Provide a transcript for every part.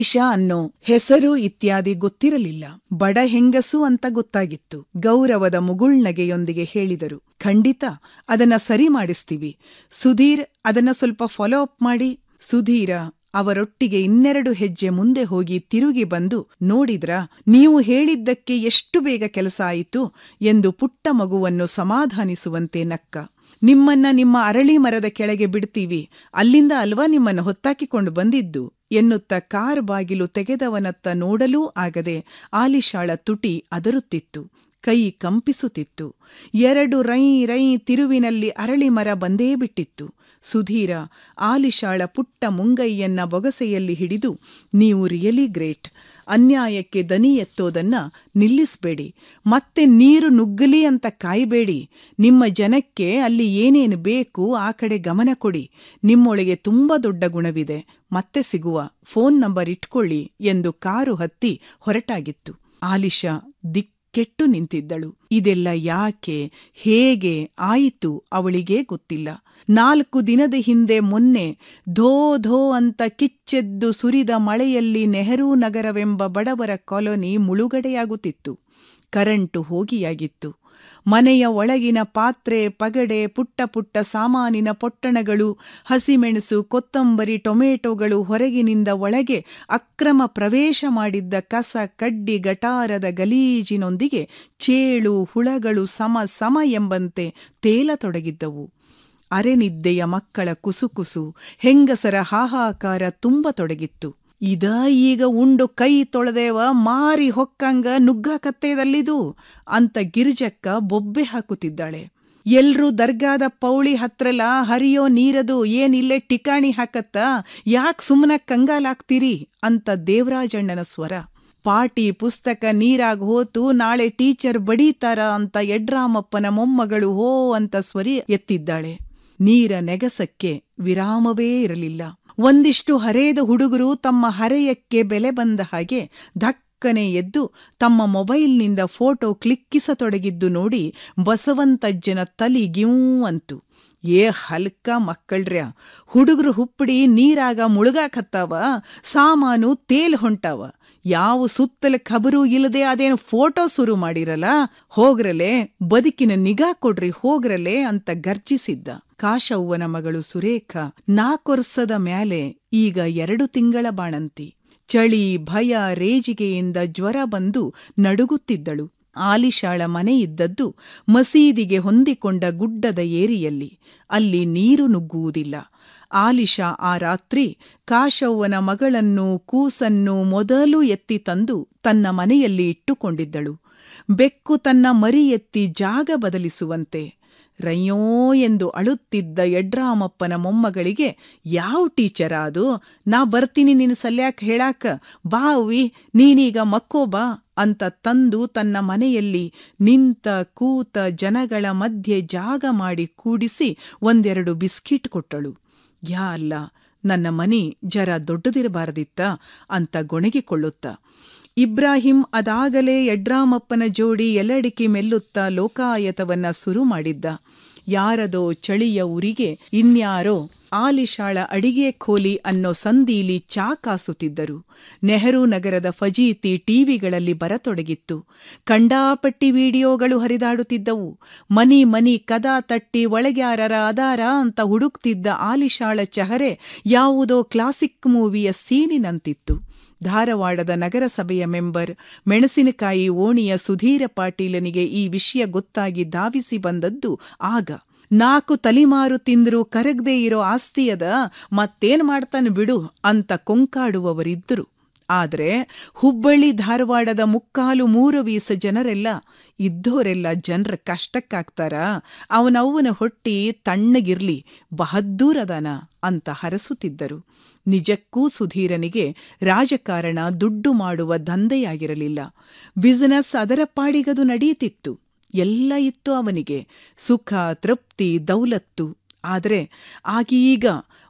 ಇಶಾ ಅನ್ನೋ ಹೆಸರು ಇತ್ಯಾದಿ ಗೊತ್ತಿರಲಿಲ್ಲ ಬಡ ಹೆಂಗಸು ಅಂತ ಗೊತ್ತಾಗಿತ್ತು ಗೌರವದ ಮುಗುಳ್ನಗೆಯೊಂದಿಗೆ ಹೇಳಿದರು ಖಂಡಿತ ಅದನ್ನ ಸರಿ ಮಾಡಿಸ್ತೀವಿ ಸುಧೀರ್ ಅದನ್ನ ಸ್ವಲ್ಪ ಫಾಲೋ ಅಪ್ ಮಾಡಿ ಸುಧೀರ ಅವರೊಟ್ಟಿಗೆ ಇನ್ನೆರಡು ಹೆಜ್ಜೆ ಮುಂದೆ ಹೋಗಿ ತಿರುಗಿ ಬಂದು ನೋಡಿದ್ರ ನೀವು ಹೇಳಿದ್ದಕ್ಕೆ ಎಷ್ಟು ಬೇಗ ಕೆಲಸ ಆಯಿತು ಎಂದು ಪುಟ್ಟ ಮಗುವನ್ನು ಸಮಾಧಾನಿಸುವಂತೆ ನಕ್ಕ ನಿಮ್ಮನ್ನ ನಿಮ್ಮ ಅರಳಿ ಮರದ ಕೆಳಗೆ ಬಿಡ್ತೀವಿ ಅಲ್ಲಿಂದ ಅಲ್ವಾ ನಿಮ್ಮನ್ನು ಹೊತ್ತಾಕಿಕೊಂಡು ಬಂದಿದ್ದು ಎನ್ನುತ್ತ ಕಾರ್ ಬಾಗಿಲು ತೆಗೆದವನತ್ತ ನೋಡಲೂ ಆಗದೆ ಆಲಿಶಾಳ ತುಟಿ ಅದರುತ್ತಿತ್ತು ಕೈ ಕಂಪಿಸುತ್ತಿತ್ತು ಎರಡು ರೈ ರೈ ತಿರುವಿನಲ್ಲಿ ಅರಳಿ ಮರ ಬಂದೇ ಬಿಟ್ಟಿತ್ತು ಸುಧೀರ ಆಲಿಶಾಳ ಪುಟ್ಟ ಮುಂಗೈಯನ್ನ ಬೊಗಸೆಯಲ್ಲಿ ಹಿಡಿದು ನೀವು ರಿಯಲಿ ಗ್ರೇಟ್ ಅನ್ಯಾಯಕ್ಕೆ ದನಿ ಎತ್ತೋದನ್ನ ನಿಲ್ಲಿಸ್ಬೇಡಿ ಮತ್ತೆ ನೀರು ನುಗ್ಗಲಿ ಅಂತ ಕಾಯ್ಬೇಡಿ ನಿಮ್ಮ ಜನಕ್ಕೆ ಅಲ್ಲಿ ಏನೇನು ಬೇಕು ಆ ಕಡೆ ಗಮನ ಕೊಡಿ ನಿಮ್ಮೊಳಗೆ ತುಂಬ ದೊಡ್ಡ ಗುಣವಿದೆ ಮತ್ತೆ ಸಿಗುವ ಫೋನ್ ನಂಬರ್ ಇಟ್ಕೊಳ್ಳಿ ಎಂದು ಕಾರು ಹತ್ತಿ ಹೊರಟಾಗಿತ್ತು ಆಲಿಶಾ ದಿಕ್ಕೆಟ್ಟು ನಿಂತಿದ್ದಳು ಇದೆಲ್ಲ ಯಾಕೆ ಹೇಗೆ ಆಯಿತು ಅವಳಿಗೇ ಗೊತ್ತಿಲ್ಲ ನಾಲ್ಕು ದಿನದ ಹಿಂದೆ ಮೊನ್ನೆ ಧೋ ಧೋ ಅಂತ ಕಿಚ್ಚೆದ್ದು ಸುರಿದ ಮಳೆಯಲ್ಲಿ ನೆಹರೂ ನಗರವೆಂಬ ಬಡವರ ಕಾಲೋನಿ ಮುಳುಗಡೆಯಾಗುತ್ತಿತ್ತು ಕರೆಂಟು ಹೋಗಿಯಾಗಿತ್ತು ಮನೆಯ ಒಳಗಿನ ಪಾತ್ರೆ ಪಗಡೆ ಪುಟ್ಟ ಪುಟ್ಟ ಸಾಮಾನಿನ ಪೊಟ್ಟಣಗಳು ಹಸಿಮೆಣಸು ಕೊತ್ತಂಬರಿ ಟೊಮೆಟೊಗಳು ಹೊರಗಿನಿಂದ ಒಳಗೆ ಅಕ್ರಮ ಪ್ರವೇಶ ಮಾಡಿದ್ದ ಕಸ ಕಡ್ಡಿ ಗಟಾರದ ಗಲೀಜಿನೊಂದಿಗೆ ಚೇಳು ಹುಳಗಳು ಸಮ ಸಮ ಎಂಬಂತೆ ತೇಲತೊಡಗಿದ್ದವು ಅರೆನಿದ್ದೆಯ ಮಕ್ಕಳ ಕುಸುಕುಸು ಹೆಂಗಸರ ಹಾಹಾಕಾರ ತುಂಬತೊಡಗಿತ್ತು ಇದ ಈಗ ಉಂಡು ಕೈ ತೊಳೆದೇವ ಮಾರಿ ಹೊಕ್ಕಂಗ ನುಗ್ಗಾಕತ್ತೇದಲ್ಲಿದು ಅಂತ ಗಿರಿಜಕ್ಕ ಬೊಬ್ಬೆ ಹಾಕುತ್ತಿದ್ದಾಳೆ ಎಲ್ರೂ ದರ್ಗಾದ ಪೌಳಿ ಹತ್ರಲ ಹರಿಯೋ ನೀರದು ಏನಿಲ್ಲೇ ಟಿಕಾಣಿ ಹಾಕತ್ತ ಯಾಕ್ ಸುಮ್ಮನ ಕಂಗಾಲಾಗ್ತೀರಿ ಅಂತ ದೇವರಾಜಣ್ಣನ ಸ್ವರ ಪಾಟಿ ಪುಸ್ತಕ ನೀರಾಗ್ ಹೋತು ನಾಳೆ ಟೀಚರ್ ಬಡೀತಾರ ಅಂತ ಯಡ್ರಾಮಪ್ಪನ ಮೊಮ್ಮಗಳು ಹೋ ಅಂತ ಸ್ವರಿ ಎತ್ತಿದ್ದಾಳೆ ನೀರ ನೆಗಸಕ್ಕೆ ವಿರಾಮವೇ ಇರಲಿಲ್ಲ ಒಂದಿಷ್ಟು ಹರೇದ ಹುಡುಗರು ತಮ್ಮ ಹರೆಯಕ್ಕೆ ಬೆಲೆ ಬಂದ ಹಾಗೆ ಧಕ್ಕನೆ ಎದ್ದು ತಮ್ಮ ಮೊಬೈಲ್ನಿಂದ ಫೋಟೋ ಕ್ಲಿಕ್ಕಿಸತೊಡಗಿದ್ದು ನೋಡಿ ಬಸವಂತಜ್ಜನ ತಲಿ ಗಿವ್ ಅಂತು ಏ ಹಲ್ಕ ಮಕ್ಕಳ್ರ್ಯ ಹುಡುಗರು ಹುಪ್ಪಡಿ ನೀರಾಗ ಮುಳುಗಾಕತ್ತಾವ ಸಾಮಾನು ತೇಲ್ ಹೊಂಟಾವ ಯಾವ ಸುತ್ತಲ ಖಬರು ಇಲ್ಲದೆ ಅದೇನು ಫೋಟೋ ಶುರು ಮಾಡಿರಲ್ಲ ಹೋಗ್ರಲೆ ಬದುಕಿನ ನಿಗಾ ಕೊಡ್ರಿ ಹೋಗ್ರಲೆ ಅಂತ ಗರ್ಜಿಸಿದ್ದ ಕಾಶವ್ವನ ಮಗಳು ಸುರೇಖ ನಾಕೊರ್ಸದ ಮ್ಯಾಲೆ ಈಗ ಎರಡು ತಿಂಗಳ ಬಾಣಂತಿ ಚಳಿ ಭಯ ರೇಜಿಗೆಯಿಂದ ಜ್ವರ ಬಂದು ನಡುಗುತ್ತಿದ್ದಳು ಆಲಿಶಾಳ ಮನೆ ಇದ್ದದ್ದು ಮಸೀದಿಗೆ ಹೊಂದಿಕೊಂಡ ಗುಡ್ಡದ ಏರಿಯಲ್ಲಿ ಅಲ್ಲಿ ನೀರು ನುಗ್ಗುವುದಿಲ್ಲ ಆಲಿಶಾ ಆ ರಾತ್ರಿ ಕಾಶವ್ವನ ಮಗಳನ್ನು ಕೂಸನ್ನು ಮೊದಲು ಎತ್ತಿ ತಂದು ತನ್ನ ಮನೆಯಲ್ಲಿ ಇಟ್ಟುಕೊಂಡಿದ್ದಳು ಬೆಕ್ಕು ತನ್ನ ಮರಿ ಎತ್ತಿ ಜಾಗ ಬದಲಿಸುವಂತೆ ರಯ್ಯೋ ಎಂದು ಅಳುತ್ತಿದ್ದ ಯಡ್ರಾಮಪ್ಪನ ಮೊಮ್ಮಗಳಿಗೆ ಯಾವ ಟೀಚರ ಅದು ನಾ ಬರ್ತೀನಿ ನಿನ್ನ ಸಲ್ಯಾಕ ಹೇಳಾಕ ಬಾ ಅವಿ ನೀನೀಗ ಮಕ್ಕೋ ಬಾ ಅಂತ ತಂದು ತನ್ನ ಮನೆಯಲ್ಲಿ ನಿಂತ ಕೂತ ಜನಗಳ ಮಧ್ಯೆ ಜಾಗ ಮಾಡಿ ಕೂಡಿಸಿ ಒಂದೆರಡು ಬಿಸ್ಕಿಟ್ ಕೊಟ್ಟಳು ಯಾ ಅಲ್ಲ ನನ್ನ ಮನಿ ಜರ ದೊಡ್ಡದಿರಬಾರದಿತ್ತ ಅಂತ ಗೊಣಗಿಕೊಳ್ಳುತ್ತ ಇಬ್ರಾಹಿಂ ಅದಾಗಲೇ ಯಡ್ರಾಮಪ್ಪನ ಜೋಡಿ ಎಲ್ಲಡಿಕೆ ಮೆಲ್ಲುತ್ತಾ ಲೋಕಾಯತವನ್ನ ಸುರು ಮಾಡಿದ್ದ ಯಾರದೋ ಚಳಿಯ ಉರಿಗೆ ಇನ್ಯಾರೋ ಆಲಿಶಾಳ ಅಡಿಗೆ ಖೋಲಿ ಅನ್ನೋ ಸಂದೀಲಿ ಚಾ ಕಾಸುತ್ತಿದ್ದರು ನೆಹರು ನಗರದ ಫಜೀತಿ ಟಿವಿಗಳಲ್ಲಿ ಬರತೊಡಗಿತ್ತು ಕಂಡಾಪಟ್ಟಿ ವಿಡಿಯೋಗಳು ಹರಿದಾಡುತ್ತಿದ್ದವು ಮನಿ ಮನಿ ಕದಾ ತಟ್ಟಿ ಒಳಗ್ಯಾರರ ಅದಾರ ಅಂತ ಹುಡುಕ್ತಿದ್ದ ಆಲಿಶಾಳ ಚಹರೆ ಯಾವುದೋ ಕ್ಲಾಸಿಕ್ ಮೂವಿಯ ಸೀನಿನಂತಿತ್ತು ಧಾರವಾಡದ ನಗರಸಭೆಯ ಮೆಂಬರ್ ಮೆಣಸಿನಕಾಯಿ ಓಣಿಯ ಸುಧೀರ ಪಾಟೀಲನಿಗೆ ಈ ವಿಷಯ ಗೊತ್ತಾಗಿ ಧಾವಿಸಿ ಬಂದದ್ದು ಆಗ ನಾಲ್ಕು ತಲಿಮಾರು ತಿಂದರೂ ಕರಗದೆ ಇರೋ ಆಸ್ತಿಯದ ಮತ್ತೇನ್ ಮಾಡ್ತಾನೆ ಬಿಡು ಅಂತ ಕೊಂಕಾಡುವವರಿದ್ದರು ಆದರೆ ಹುಬ್ಬಳ್ಳಿ ಧಾರವಾಡದ ಮುಕ್ಕಾಲು ಮೂರು ವೀಸ ಜನರೆಲ್ಲ ಇದ್ದೋರೆಲ್ಲ ಜನರ ಕಷ್ಟಕ್ಕಾಗ್ತಾರ ಅವನವ್ವನ ಹೊಟ್ಟಿ ತಣ್ಣಗಿರ್ಲಿ ಬಹದ್ದೂರದಾನ ಅಂತ ಹರಸುತ್ತಿದ್ದರು ನಿಜಕ್ಕೂ ಸುಧೀರನಿಗೆ ರಾಜಕಾರಣ ದುಡ್ಡು ಮಾಡುವ ದಂಧೆಯಾಗಿರಲಿಲ್ಲ ಬಿಸಿನೆಸ್ ಅದರ ಪಾಡಿಗದು ನಡೆಯುತ್ತಿತ್ತು ಎಲ್ಲ ಇತ್ತು ಅವನಿಗೆ ಸುಖ ತೃಪ್ತಿ ದೌಲತ್ತು ಆದರೆ ಆಗೀಗ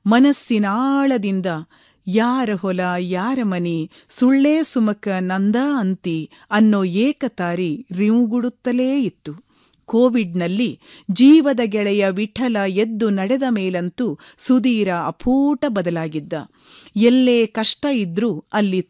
ಮನಸ್ಸಿನಾಳದಿಂದ ಯಾರ ಹೊಲ ಯಾರ ಮನಿ ಸುಳ್ಳೇ ಸುಮಕ ನಂದ ಅಂತಿ ಅನ್ನೋ ಏಕತಾರಿ ರಿವುಗುಡುತ್ತಲೇ ಇತ್ತು ಕೋವಿಡ್ನಲ್ಲಿ ಜೀವದ ಗೆಳೆಯ ವಿಠಲ ಎದ್ದು ನಡೆದ ಮೇಲಂತೂ ಸುಧೀರ ಅಪೂಟ ಬದಲಾಗಿದ್ದ ಎಲ್ಲೇ ಕಷ್ಟ ಇದ್ರೂ ಅಲ್ಲಿ